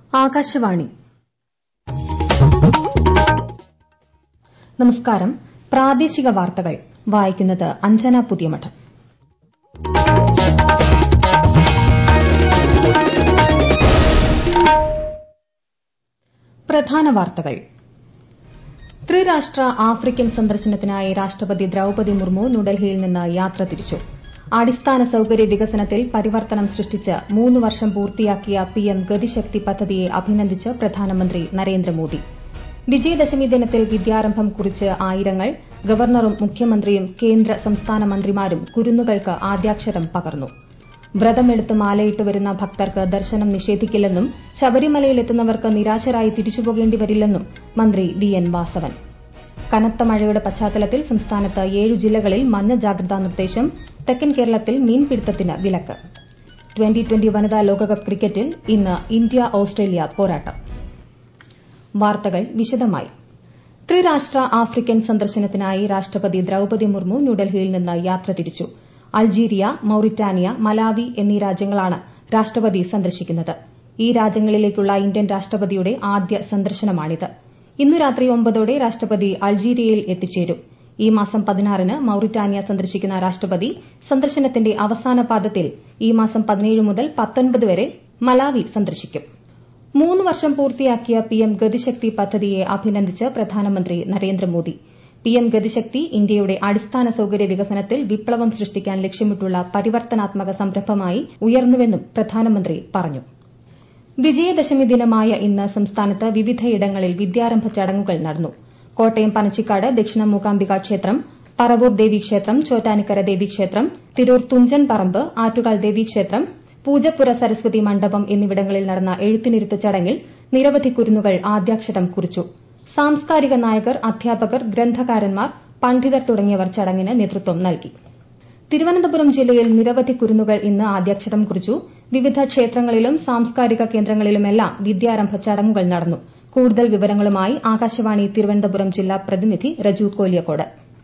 ആകാശവാണി നമസ്കാരം പ്രാദേശിക വാർത്തകൾ വായിക്കുന്നത് അഞ്ജന പുതിയമഠം പ്രധാന വാർത്തകൾ ത്രിരാഷ്ട്ര ആഫ്രിക്കൻ സന്ദർശനത്തിനായി രാഷ്ട്രപതി ദ്രൌപതി മുർമു ന്യൂഡൽഹിയിൽ നിന്ന് യാത്ര തിരിച്ചു അടിസ്ഥാന സൌകര്യ വികസനത്തിൽ പരിവർത്തനം സൃഷ്ടിച്ച് മൂന്ന് വർഷം പൂർത്തിയാക്കിയ പിഎം ഗതിശക്തി പദ്ധതിയെ അഭിനന്ദിച്ച് പ്രധാനമന്ത്രി നരേന്ദ്രമോദി വിജയദശമി ദിനത്തിൽ വിദ്യാരംഭം കുറിച്ച് ആയിരങ്ങൾ ഗവർണറും മുഖ്യമന്ത്രിയും കേന്ദ്ര സംസ്ഥാന മന്ത്രിമാരും കുരുന്നുകൾക്ക് ആദ്യാക്ഷരം പകർന്നു വ്രതമെടുത്ത് മാലയിട്ട് വരുന്ന ഭക്തർക്ക് ദർശനം നിഷേധിക്കില്ലെന്നും ശബരിമലയിലെത്തുന്നവർക്ക് നിരാശരായി തിരിച്ചുപോകേണ്ടി വരില്ലെന്നും മന്ത്രി വി എൻ വാസവൻ കനത്ത മഴയുടെ പശ്ചാത്തലത്തിൽ സംസ്ഥാനത്ത് ഏഴു ജില്ലകളിൽ മഞ്ഞ ജാഗ്രതാ നിർദ്ദേശം തെക്കൻ കേരളത്തിൽ മീൻപിടുത്തത്തിന് വിലക്ക് ട്വന്റി ട്വന്റി വനിതാ ലോകകപ്പ് ക്രിക്കറ്റിൽ ഇന്ന് ഇന്ത്യ ഓസ്ട്രേലിയ പോരാട്ടം വാർത്തകൾ വിശദമായി ത്രിരാഷ്ട്ര ആഫ്രിക്കൻ സന്ദർശനത്തിനായി രാഷ്ട്രപതി ദ്രൌപതി മുർമു ന്യൂഡൽഹിയിൽ നിന്ന് യാത്ര തിരിച്ചു അൾജീരിയ മൌറിറ്റാനിയ മലാവി എന്നീ രാജ്യങ്ങളാണ് രാഷ്ട്രപതി സന്ദർശിക്കുന്നത് ഈ രാജ്യങ്ങളിലേക്കുള്ള ഇന്ത്യൻ രാഷ്ട്രപതിയുടെ ആദ്യ സന്ദർശനമാണിത് ഇന്നു രാത്രി ഒമ്പതോടെ രാഷ്ട്രപതി അൾജീരിയയിൽ എത്തിച്ചേരും ഈ മാസം പതിനാറിന് മൌറിറ്റാനിയ സന്ദർശിക്കുന്ന രാഷ്ട്രപതി സന്ദർശനത്തിന്റെ അവസാന പാദത്തിൽ ഈ മാസം പതിനേഴ് മുതൽ പത്തൊൻപത് വരെ മലാവി സന്ദർശിക്കും മൂന്ന് വർഷം പൂർത്തിയാക്കിയ പിഎം ഗതിശക്തി പദ്ധതിയെ അഭിനന്ദിച്ച് പ്രധാനമന്ത്രി നരേന്ദ്രമോദി പിഎം ഗതിശക്തി ഇന്ത്യയുടെ അടിസ്ഥാന സൌകര്യ വികസനത്തിൽ വിപ്ലവം സൃഷ്ടിക്കാൻ ലക്ഷ്യമിട്ടുള്ള പരിവർത്തനാത്മക സംരംഭമായി ഉയർന്നുവെന്നും പ്രധാനമന്ത്രി പറഞ്ഞു വിജയദശമി ദിനമായ ഇന്ന് സംസ്ഥാനത്ത് വിവിധയിടങ്ങളിൽ വിദ്യാരംഭ ചടങ്ങുകൾ നടന്നു കോട്ടയം പനച്ചിക്കാട് ദക്ഷിണ മൂകാംബിക ക്ഷേത്രം പറവൂർ ദേവീക്ഷേത്രം ചോറ്റാനിക്കര ദേവീക്ഷേത്രം തിരൂർ തുഞ്ചൻ പറമ്പ് ആറ്റുകാൽ ദേവീക്ഷേത്രം പൂജപ്പുര സരസ്വതി മണ്ഡപം എന്നിവിടങ്ങളിൽ നടന്ന എഴുത്തിനിരുത്ത് ചടങ്ങിൽ നിരവധി കുരുന്നുകൾ ആദ്യാക്ഷരം കുറിച്ചു സാംസ്കാരിക നായകർ അധ്യാപകർ ഗ്രന്ഥകാരന്മാർ പണ്ഡിതർ തുടങ്ങിയവർ ചടങ്ങിന് നേതൃത്വം നൽകി തിരുവനന്തപുരം ജില്ലയിൽ നിരവധി കുരുന്നുകൾ ഇന്ന് ആദ്യാക്ഷരം കുറിച്ചു വിവിധ ക്ഷേത്രങ്ങളിലും സാംസ്കാരിക കേന്ദ്രങ്ങളിലുമെല്ലാം വിദ്യാരംഭ ചടങ്ങുകൾ നടന്നു കൂടുതൽ വിവരങ്ങളുമായി ആകാശവാണി തിരുവനന്തപുരം ജില്ലാ പ്രതിനിധി രജു കോലിയക്കോട്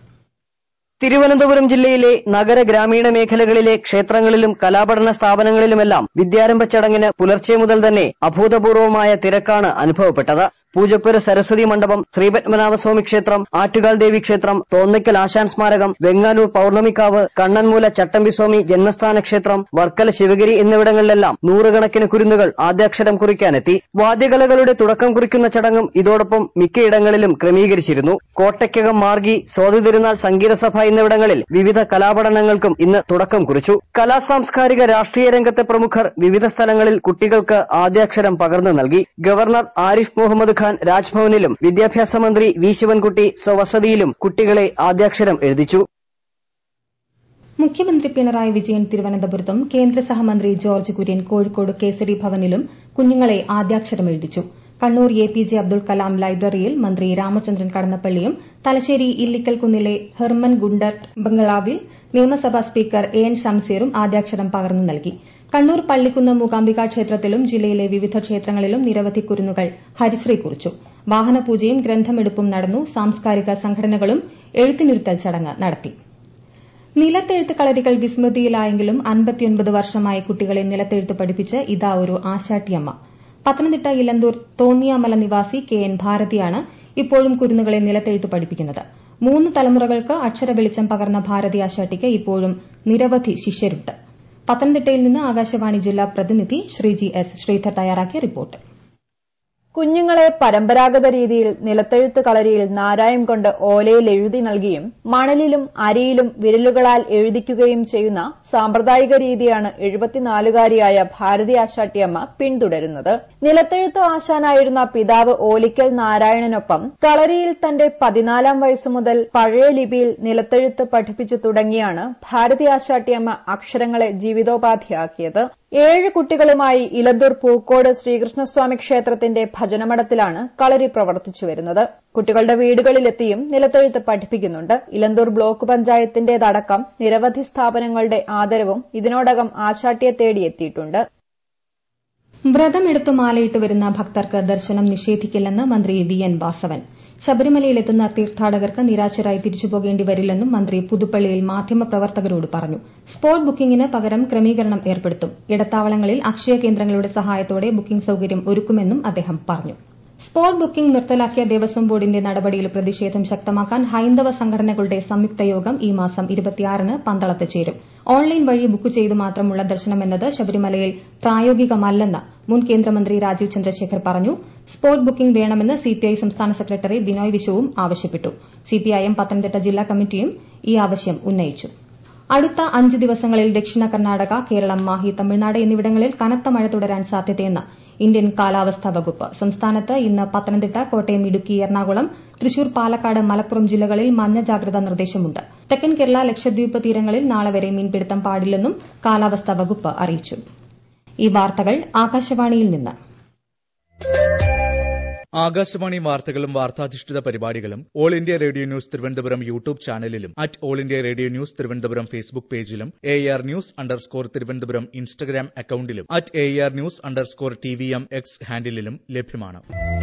തിരുവനന്തപുരം ജില്ലയിലെ നഗര ഗ്രാമീണ മേഖലകളിലെ ക്ഷേത്രങ്ങളിലും കലാപഠന സ്ഥാപനങ്ങളിലുമെല്ലാം വിദ്യാരംഭ ചടങ്ങിന് പുലർച്ചെ മുതൽ തന്നെ അഭൂതപൂർവമായ തിരക്കാണ് അനുഭവപ്പെട്ടത് പൂജപ്പുര സരസ്വതി മണ്ഡപം ശ്രീപത്മനാഭസ്വാമി ക്ഷേത്രം ആറ്റുകാൽ ദേവി ക്ഷേത്രം തോന്നയ്ക്കൽ ആശാൻ സ്മാരകം വെങ്ങാനൂർ പൌർണമിക്കാവ് കണ്ണൻമൂല ചട്ടമ്പിസ്വാമി ജന്മസ്ഥാന ക്ഷേത്രം വർക്കല ശിവഗിരി എന്നിവിടങ്ങളിലെല്ലാം നൂറുകണക്കിന് കുരുന്നുകൾ ആദ്യാക്ഷരം കുറിക്കാനെത്തി വാദ്യകലകളുടെ തുടക്കം കുറിക്കുന്ന ചടങ്ങും ഇതോടൊപ്പം മിക്കയിടങ്ങളിലും ക്രമീകരിച്ചിരുന്നു കോട്ടയ്ക്കകം മാർഗി സ്വാതി തിരുനാൾ സംഗീതസഭ എന്നിവിടങ്ങളിൽ വിവിധ കലാപഠനങ്ങൾക്കും ഇന്ന് തുടക്കം കുറിച്ചു കലാ സാംസ്കാരിക രാഷ്ട്രീയ രംഗത്തെ പ്രമുഖർ വിവിധ സ്ഥലങ്ങളിൽ കുട്ടികൾക്ക് ആദ്യാക്ഷരം പകർന്നു നൽകി ഗവർണർ ആരിഫ് മുഹമ്മദ് ഖാൻ രാജ്ഭവനിലും വിദ്യാഭ്യാസ മന്ത്രി വി ശിവൻകുട്ടി സ്വവസതിയിലും കുട്ടികളെ ആദ്യാക്ഷരം എഴുതിച്ചു മുഖ്യമന്ത്രി പിണറായി വിജയൻ തിരുവനന്തപുരത്തും കേന്ദ്ര സഹമന്ത്രി ജോർജ് കുര്യൻ കോഴിക്കോട് കേസരി ഭവനിലും കുഞ്ഞുങ്ങളെ ആദ്യാക്ഷരം എഴുതിച്ചു Kannur A P J Abdul Kalam ലൈബ്രറിയിൽ മന്ത്രി രാമചന്ദ്രൻ കടന്നപ്പള്ളിയും തലശ്ശേരി ഇല്ലിക്കൽ കുന്നിലെ ഹെർമൻ ഗുണ്ടർട്ട് ബംഗ്ലാവിൽ നിയമസഭാ സ്പീക്കർ എ എൻ ഷംസീറും ആദ്യാക്ഷരം പകർന്നു നൽകി കണ്ണൂർ പള്ളിക്കുന്ന് മൂകാംബിക ക്ഷേത്രത്തിലും ജില്ലയിലെ വിവിധ ക്ഷേത്രങ്ങളിലും നിരവധി കുരുന്നുകൾ ഹരിശ്രീ കുറിച്ചു വാഹനപൂജയും ഗ്രന്ഥമെടുപ്പും നടന്നു സാംസ്കാരിക സംഘടനകളും എഴുത്തിനിരുത്തൽ ചടങ്ങ് നടത്തി നിലത്തെഴുത്ത് കളരികൾ വിസ്മൃതിയിലായെങ്കിലും അൻപത്തിയൊൻപത് വർഷമായി കുട്ടികളെ നിലത്തെഴുത്ത് പഠിപ്പിച്ച് ഇതാ ഒരു ആശാട്ടിയമ്മ പത്തനംതിട്ട ഇലന്തൂർ തോന്നിയാമല നിവാസി കെ എൻ ഭാരതിയാണ് ഇപ്പോഴും കുരുന്നുകളെ നിലത്തെഴുത്ത് പഠിപ്പിക്കുന്നത് മൂന്ന് തലമുറകൾക്ക് അക്ഷര വെളിച്ചം പകർന്ന ഭാരതി ആശാട്ടിക്ക് ഇപ്പോഴും നിരവധി ശിഷ്യരുണ്ട് പത്തനംതിട്ടയിൽ നിന്ന് ആകാശവാണി ജില്ലാ പ്രതിനിധി ശ്രീജി എസ് ശ്രീധർ തയ്യാറാക്കിയ റിപ്പോർട്ട് കുഞ്ഞുങ്ങളെ പരമ്പരാഗത രീതിയിൽ നിലത്തെഴുത്ത് കളരിയിൽ നാരായം കൊണ്ട് ഓലയിൽ എഴുതി നൽകിയും മണലിലും അരിയിലും വിരലുകളാൽ എഴുതിക്കുകയും ചെയ്യുന്ന സാമ്പ്രദായിക രീതിയാണ് എഴുപത്തിനാലുകാരിയായ ഭാരതി ആശാട്ടിയമ്മ പിന്തുടരുന്നത് നിലത്തെഴുത്ത് ആശാനായിരുന്ന പിതാവ് ഓലിക്കൽ നാരായണനൊപ്പം കളരിയിൽ തന്റെ പതിനാലാം വയസ്സു മുതൽ പഴയ ലിപിയിൽ നിലത്തെഴുത്ത് പഠിപ്പിച്ചു തുടങ്ങിയാണ് ഭാരതി ആശാട്ടിയമ്മ അക്ഷരങ്ങളെ ജീവിതോപാധിയാക്കിയത് ഏഴ് കുട്ടികളുമായി ഇലന്തൂർ പൂക്കോട് ശ്രീകൃഷ്ണസ്വാമി ക്ഷേത്രത്തിന്റെ ഭജനമഠത്തിലാണ് കളരി പ്രവർത്തിച്ചു വരുന്നത് കുട്ടികളുടെ വീടുകളിലെത്തിയും നിലത്തെഴുത്ത് പഠിപ്പിക്കുന്നുണ്ട് ഇലന്തൂർ ബ്ലോക്ക് പഞ്ചായത്തിന്റേതടക്കം നിരവധി സ്ഥാപനങ്ങളുടെ ആദരവും ഇതിനോടകം ആശാട്ടിയെ തേടിയെത്തിയിട്ടുണ്ട് വ്രതമെടുത്തു മാലയിട്ട് വരുന്ന ഭക്തർക്ക് ദർശനം നിഷേധിക്കില്ലെന്ന് മന്ത്രി വി എൻ വാസവൻ ശബരിമലയിലെത്തുന്ന തീർത്ഥാടകർക്ക് നിരാശരായി തിരിച്ചുപോകേണ്ടി വരില്ലെന്നും മന്ത്രി പുതുപ്പള്ളിയിൽ മാധ്യമപ്രവർത്തകരോട് പറഞ്ഞു സ്പോട്ട് ബുക്കിംഗിന് പകരം ക്രമീകരണം ഏർപ്പെടുത്തും ഇടത്താവളങ്ങളിൽ അക്ഷയ കേന്ദ്രങ്ങളുടെ സഹായത്തോടെ ബുക്കിംഗ് സൌകര്യം ഒരുക്കുമെന്നും അദ്ദേഹം പറഞ്ഞു സ്പോട്ട് ബുക്കിംഗ് നിർത്തലാക്കിയ ദേവസ്വം ബോർഡിന്റെ നടപടിയിൽ പ്രതിഷേധം ശക്തമാക്കാൻ ഹൈന്ദവ സംഘടനകളുടെ സംയുക്ത യോഗം ഈ മാസം ഇരുപത്തിയാറിന് പന്തളത്ത് ചേരും ഓൺലൈൻ വഴി ബുക്ക് ചെയ്ത് മാത്രമുള്ള ദർശനമെന്നത് ശബരിമലയിൽ പ്രായോഗികമല്ലെന്ന് മുൻ കേന്ദ്രമന്ത്രി രാജീവ് ചന്ദ്രശേഖർ പറഞ്ഞു സ്പോട്ട് ബുക്കിംഗ് വേണമെന്ന് സിപിഐ സംസ്ഥാന സെക്രട്ടറി ബിനോയ് വിശ്വവും ആവശ്യപ്പെട്ടു സിപിഐഎം പത്തനംതിട്ട ജില്ലാ കമ്മിറ്റിയും ഈ ആവശ്യം ഉന്നയിച്ചു അടുത്ത അഞ്ച് ദിവസങ്ങളിൽ ദക്ഷിണ കർണാടക കേരളം മാഹി തമിഴ്നാട് എന്നിവിടങ്ങളിൽ കനത്ത മഴ തുടരാൻ സാധ്യതയെന്ന് ഇന്ത്യൻ കാലാവസ്ഥാ വകുപ്പ് സംസ്ഥാനത്ത് ഇന്ന് പത്തനംതിട്ട കോട്ടയം ഇടുക്കി എറണാകുളം തൃശൂർ പാലക്കാട് മലപ്പുറം ജില്ലകളിൽ മഞ്ഞ ജാഗ്രതാ നിർദ്ദേശമുണ്ട് തെക്കൻ കേരള ലക്ഷദ്വീപ് തീരങ്ങളിൽ നാളെ വരെ മീൻപിടുത്തം പാടില്ലെന്നും കാലാവസ്ഥാ വകുപ്പ് അറിയിച്ചു ഈ വാർത്തകൾ ആകാശവാണിയിൽ നിന്ന് ആകാശവാണി വാർത്തകളും വാർത്താധിഷ്ഠിത പരിപാടികളും all India radio news Thiruvananthapuram YouTube ചാനലിലും at all India radio news Thiruvananthapuram Facebook പേജിലും A R news underscore Thiruvananthapuram Instagram അക്കൌണ്ടിലും at A R news underscore T V M X ഹാൻഡിലും ലഭ്യമാണ്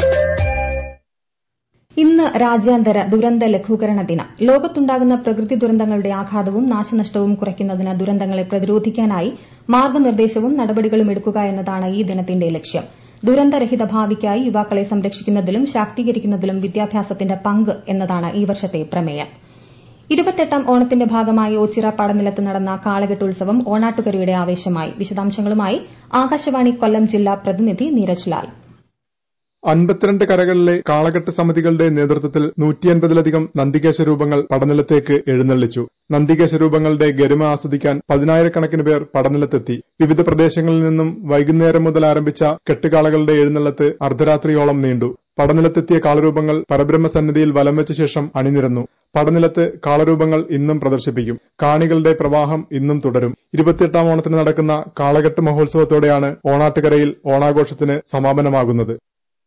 ഇന്ന് രാജ്യാന്തര ദുരന്ത ലഘൂകരണ ദിനം ലോകത്തുണ്ടാകുന്ന പ്രകൃതി ദുരന്തങ്ങളുടെ ആഘാതവും നാശനഷ്ടവും കുറയ്ക്കുന്നതിന് ദുരന്തങ്ങളെ പ്രതിരോധിക്കാനായി മാർഗനിർദ്ദേശവും നടപടികളും എടുക്കുക എന്നതാണ് ഈ ദിനത്തിന്റെ ലക്ഷ്യം ദുരന്തരഹിത ഭാവിക്കായി യുവാക്കളെ സംരക്ഷിക്കുന്നതിലും ശാക്തീകരിക്കുന്നതിലും വിദ്യാഭ്യാസത്തിന്റെ പങ്ക് എന്നതാണ് ഈ വർഷത്തെ പ്രമേയം ഇരുപത്തെട്ടാം ഓണത്തിന്റെ ഭാഗമായി ഓച്ചിറ പടനിലത്ത് നടന്ന കാളകെട്ടുത്സവം ഓണാട്ടുകരയുടെ ആവേശമായി വിശദാംശങ്ങളുമായി ആകാശവാണി കൊല്ലം ജില്ലാ പ്രതിനിധി നീരജ് ലാൽ അൻപത്തിരണ്ട് കരകളിലെ കാളകെട്ട് സമിതികളുടെ നേതൃത്വത്തിൽ നൂറ്റിയൻപതിലധികം നന്ദികേശ രൂപങ്ങൾ പടനിലത്തേക്ക് എഴുന്നള്ളിച്ചു നന്ദികേശ രൂപങ്ങളുടെ ഗരിമ ആസ്വദിക്കാൻ പതിനായിരക്കണക്കിന് പേർ പടനിലത്തെത്തി വിവിധ പ്രദേശങ്ങളിൽ നിന്നും വൈകുന്നേരം മുതൽ ആരംഭിച്ച കെട്ടുകാളകളുടെ എഴുന്നള്ളത്ത് അർദ്ധരാത്രിയോളം നീണ്ടു പടനിലത്തെത്തിയ കാളരൂപങ്ങൾ പരബ്രഹ്മ സന്നിധിയിൽ വലം വെച്ച ശേഷം അണിനിരന്നു പടനിലത്ത് കാളരൂപങ്ങൾ ഇന്നും പ്രദർശിപ്പിക്കും കാണികളുടെ പ്രവാഹം ഇന്നും തുടരും ഇരുപത്തിയെട്ടാം ഓണത്തിന് നടക്കുന്ന കാളകെട്ട് മഹോത്സവത്തോടെയാണ് ഓണാട്ടുകരയിൽ ഓണാഘോഷത്തിന് സമാപനമാകുന്നത്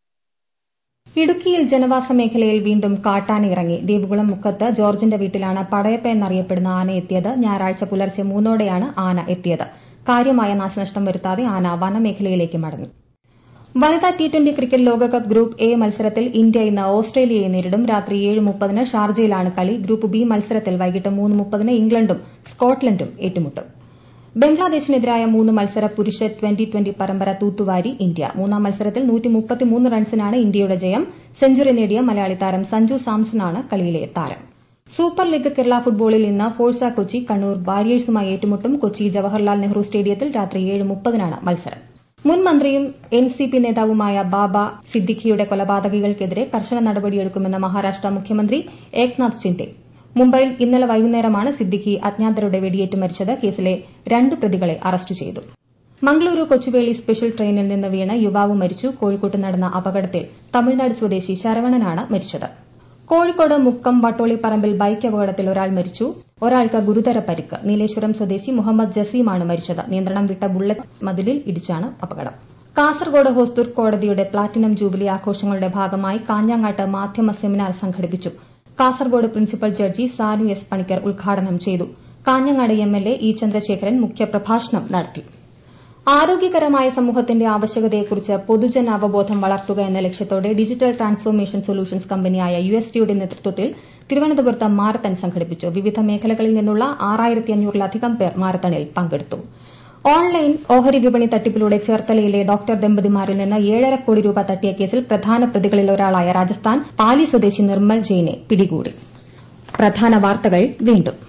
ഇടുക്കിയിൽ ജനവാസ മേഖലയിൽ വീണ്ടും കാട്ടാന ഇറങ്ങി ദേവികുളം മുക്കത്ത് ജോർജിന്റെ വീട്ടിലാണ് പടയപ്പ എന്നറിയപ്പെടുന്ന ആന എത്തിയത് ഞായറാഴ്ച പുലർച്ചെ മൂന്നോടെയാണ് ആന എത്തിയത് കാര്യമായ നാശനഷ്ടം വരുത്താതെ ആന വനമേഖലയിലേക്ക് മടങ്ങി വനിതാ ടി ട്വന്റി ക്രിക്കറ്റ് ലോകകപ്പ് ഗ്രൂപ്പ് എ മത്സരത്തിൽ ഇന്ത്യ ഇന്ന് ഓസ്ട്രേലിയയെ നേരിടും രാത്രി ഏഴ് മുപ്പതിന് ഷാർജയിലാണ് കളി ഗ്രൂപ്പ് ബി മത്സരത്തിൽ വൈകിട്ട് മൂന്ന് മുപ്പതിന് ഇംഗ്ലണ്ടും സ്കോട്ട്ലൻഡും ഏറ്റുമുട്ടും ബംഗ്ലാദേശിനെതിരായ മൂന്ന് മത്സര പുരുഷ ട്വന്റി ട്വന്റി പരമ്പര തൂത്തുവാരി ഇന്ത്യ മൂന്നാം മത്സരത്തിൽ റൺസിനാണ് ഇന്ത്യയുടെ ജയം സെഞ്ചുറി നേടിയ മലയാളി താരം സഞ്ജു സാംസണാണ് കളിയിലെ താരം സൂപ്പർ ലീഗ് കേരള ഫുട്ബോളിൽ ഇന്ന് ഫോഴ്സ കൊച്ചി കണ്ണൂർ വാരിയേഴ്സുമായി ഏറ്റുമുട്ടും കൊച്ചി ജവഹർലാൽ നെഹ്റു സ്റ്റേഡിയത്തിൽ രാത്രി ഏഴ് മുപ്പതിനാണ് മത്സരം മുൻ മന്ത്രിയും എൻ സി പി നേതാവുമായ ബാബ സിദ്ദിഖിയുടെ കൊലപാതകികൾക്കെതിരെ കർശന നടപടിയെടുക്കുമെന്ന് മഹാരാഷ്ട്ര മുഖ്യമന്ത്രി ഏക്നാഥ് ഷിൻഡെ മുംബൈയിൽ ഇന്നലെ വൈകുന്നേരമാണ് സിദ്ദിഖി അജ്ഞാതരുടെ വെടിയേറ്റ് മരിച്ചത് കേസിലെ രണ്ട് പ്രതികളെ അറസ്റ്റ് ചെയ്തു മംഗളൂരു കൊച്ചുവേളി സ്പെഷ്യൽ ട്രെയിനിൽ നിന്ന് വീണ് യുവാവ് മരിച്ചു കോഴിക്കോട്ട് നടന്ന അപകടത്തിൽ തമിഴ്നാട് സ്വദേശി ശരവണനാണ് മരിച്ചത് കോഴിക്കോട് മുക്കം വട്ടോളിപ്പറമ്പിൽ ബൈക്ക് അപകടത്തിൽ ഒരാൾ മരിച്ചു ഒരാൾക്ക് ഗുരുതര പരിക്ക് നീലേശ്വരം സ്വദേശി മുഹമ്മദ് ജസീമാണ് മരിച്ചത് നിയന്ത്രണം വിട്ട ബുള്ളറ്റ് മതിലിൽ ഇടിച്ചാണ് അപകടം കാസർഗോഡ് ഹോസ്ദുർഗ് കോടതിയുടെ പ്ലാറ്റിനം ജൂബിലി ആഘോഷങ്ങളുടെ ഭാഗമായി കാഞ്ഞങ്ങാട്ട് മാധ്യമ സെമിനാർ സംഘടിപ്പിച്ചു Kasaragod principal judge Sanu S Panicker ഉദ്ഘാടനം ചെയ്തു കാഞ്ഞങ്ങാട് എംഎൽഎ ഇ ചന്ദ്രശേഖരൻ മുഖ്യപ്രഭാഷണം നടത്തി ആരോഗ്യകരമായ സമൂഹത്തിന്റെ ആവശ്യകതയെക്കുറിച്ച് പൊതുജന അവബോധം വളർത്തുക എന്ന ലക്ഷ്യത്തോടെ ഡിജിറ്റൽ ട്രാൻസ്ഫോർമേഷൻ സൊല്യൂഷൻസ് കമ്പനിയായ യുഎസ്ഡിയുടെ നേതൃത്വത്തിൽ തിരുവനന്തപുരത്ത് മാരത്തൺ സംഘടിപ്പിച്ചു വിവിധ മേഖലകളിൽ നിന്നുള്ള ആറായിരത്തി അഞ്ഞൂറിലധികം പേർ മാരത്തണിൽ പങ്കെടുത്തു ഓൺലൈൻ ഓഹരി വിപണി തട്ടിപ്പിലൂടെ ചേർത്തലയിലെ ഡോക്ടർ ദമ്പതിമാരിൽ നിന്ന് ഏഴര കോടി രൂപ തട്ടിയ കേസിൽ പ്രധാന പ്രതികളിൽ ഒരാളായ രാജസ്ഥാൻ പാലി സ്വദേശി നിർമ്മൽ ജെയിനെ പിടികൂടി പ്രധാന വാർത്തകൾ വീണ്ടും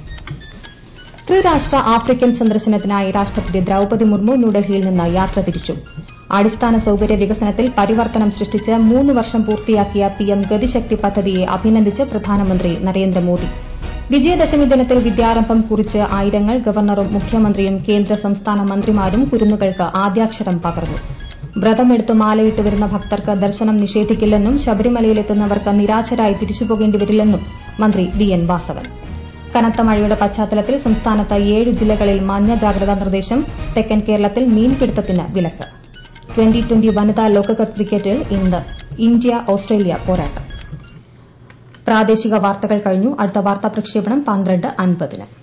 ത്രിരാഷ്ട്ര ആഫ്രിക്കൻ സന്ദർശനത്തിനായി രാഷ്ട്രപതി ദ്രൌപതി മുർമു ന്യൂഡൽഹിയിൽ നിന്ന് യാത്ര തിരിച്ചു അടിസ്ഥാന സൌകര്യ വികസനത്തിൽ പരിവർത്തനം സൃഷ്ടിച്ച് മൂന്ന് വർഷം പൂർത്തിയാക്കിയ പിഎം ഗതിശക്തി പദ്ധതിയെ അഭിനന്ദിച്ച് പ്രധാനമന്ത്രി നരേന്ദ്രമോദി വിജയദശമി ദിനത്തിൽ വിദ്യാരംഭം കുറിച്ച് ആയിരങ്ങൾ ഗവർണറും മുഖ്യമന്ത്രിയും കേന്ദ്ര സംസ്ഥാന മന്ത്രിമാരും കുരുന്നുകൾക്ക് ആദ്യാക്ഷരം പകർന്നു വ്രതമെടുത്ത് മാലയിട്ട് വരുന്ന ഭക്തർക്ക് ദർശനം നിഷേധിക്കില്ലെന്നും ശബരിമലയിലെത്തുന്നവർക്ക് നിരാശരായി തിരിച്ചുപോകേണ്ടി വരില്ലെന്നും മന്ത്രി വി എൻ വാസവൻ കനത്ത മഴയുടെ പശ്ചാത്തലത്തിൽ സംസ്ഥാനത്ത് ഏഴ് ജില്ലകളിൽ മഞ്ഞ ജാഗ്രതാ നിർദ്ദേശം തെക്കൻ കേരളത്തിൽ മീൻപിടുത്തത്തിന് വിലക്ക് ട്വന്റി ട്വന്റി വനിതാ ലോകകപ്പ് ക്രിക്കറ്റിൽ ഇന്ന് ഇന്ത്യ ഓസ്ട്രേലിയ പോരാട്ടം പ്രാദേശിക വാർത്തകൾ കഴിഞ്ഞു അടുത്ത വാർത്താ പ്രക്ഷേപണം പന്ത്രണ്ട് അൻപതിന്